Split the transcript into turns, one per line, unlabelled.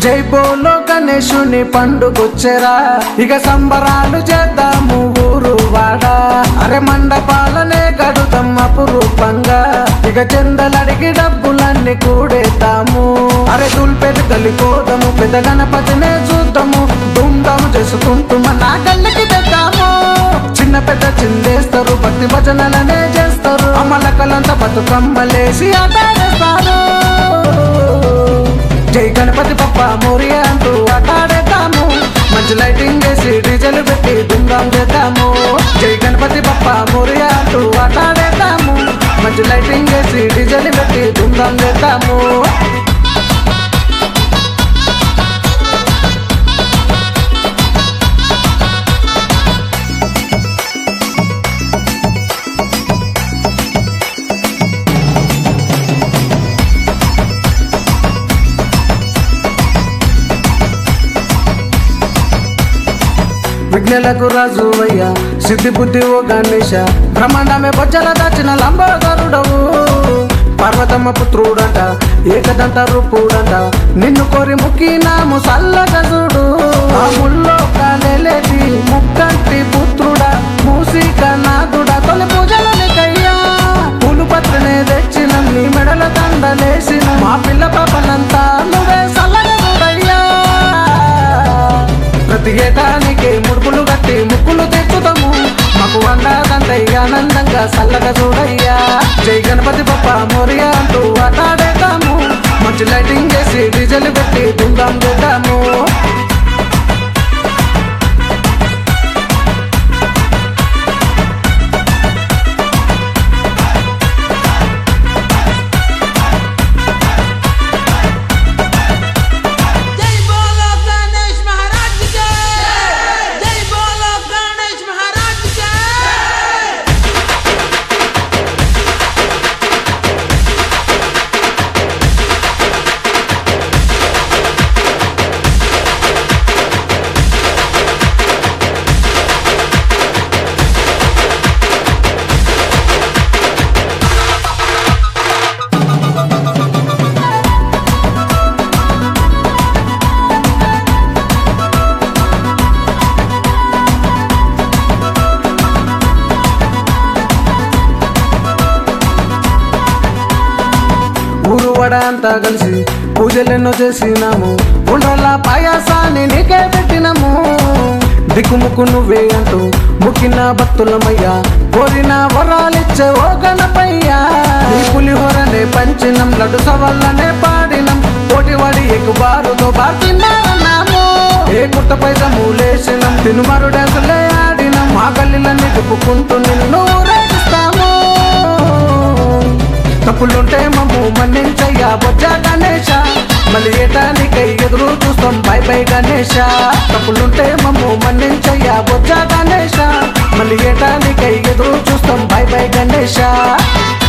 జై బోలో గణేశుని పండుగొచ్చెరా ఇక సంబరాలు చేద్దాము ఊరు వాడ అరే మండపాలనే గడుదాం అపురూపంగా ఇక చెందలడిగి డబ్బులన్నీ కూడేద్దాము అరే తుల్పెది కలిపోదాము పెద్ద గణపతినే చూద్దాము దుందాము చేసుకుంటూ మన కళ్ళకి తెద్దాము చిన్న పెద్ద చిందేస్తారు భక్తి భజనలనే చేస్తారు అమ్మలకలంతా బతుకమ్మలేసి ఆటాడేస్తారు జై గణపతి పప్ప మోరియా అంటూ ఆటాడేద్దాము మంచి లైటింగ్ వేసి డీజెల్ పెట్టి దుందాం చేద్దాము జై గణపతి పప్ప మోరియా అంటూ ఆటాడేద్దాము మంచి లైటింగ్ వేసి డీజెల్ పెట్టి దుందాం చేద్దాము విఘ్నలకు రాజు అయ్యా సిద్ధి బుద్ధి ఓ గణేశ బ్రహ్మాండమే బొజ్జల దాచిన లంబోదరుడవు పర్వతమ్మ పుత్రుడంట ఏకదంత రూపుడంట నిన్ను కోరి ముక్కినాము సల్లగజుడు ఆ ముల్లో కాలేటి ముక్కంటి పుత్రుడా మూసిక నాదుడా తొలి పూజలు నీకయ్యా పూలు పత్రనే తెచ్చిన నీ మెడల దండలేసిన మా పిల్ల పాపనంతా నువ్వే సల్లగజుడయ్యా ప్రతి ఏటానికి ముడుపులు కట్టి ముక్కులు తెచ్చుతాము మాకు వండాదంతయ్య ఆనందంగా చల్లగా చూడయ్యా జై గణపతి బప్ప మోరియా అంటూ ఆటాడేద్దాము మంచి లైటింగ్ చేసి డీజెల్ పెట్టి దుందాం చేద్దాము
जय बोलो गणेश महाराज की जय जय बोलो गणेश महाराज की जय
ఊరు వడ అంతా కలిసి పూజలెన్నో చేసినాము ఉండ్రల పాయాసాన్ని నీకే పెట్టినాము దిక్కుముక్కు నువ్వే అంటూ ముక్కిన భక్తులమయ్యా కోరిన వరాలిచ్చే ఓ గణపయ్యా నీ పులిహోరనే పంచినం లడ్డు సవల్లనే పాడినం పోటీవాడి ఎక్కుబారుతో బాగున్నాము ఏ కుట్ట పైసము లేసినం తినుమరు డ్యాన్సులే ఆడినం మా గల్లీలన్నీ తిప్పుకుంటూ నిన్ను రేగిస్తాము తప్పులుంటే మమ్ము మన్నించయ్యా బొజ్జ గణేశ మళ్ళీ ఏటానికై ఎదురు చూస్తాం బై బై గణేశ తప్పులుంటే మమ్ము మన్నించయ్యా బొజ్జ గణేశ మళ్ళీ ఏటానికై ఎదురు చూస్తాం బై బై గణేశ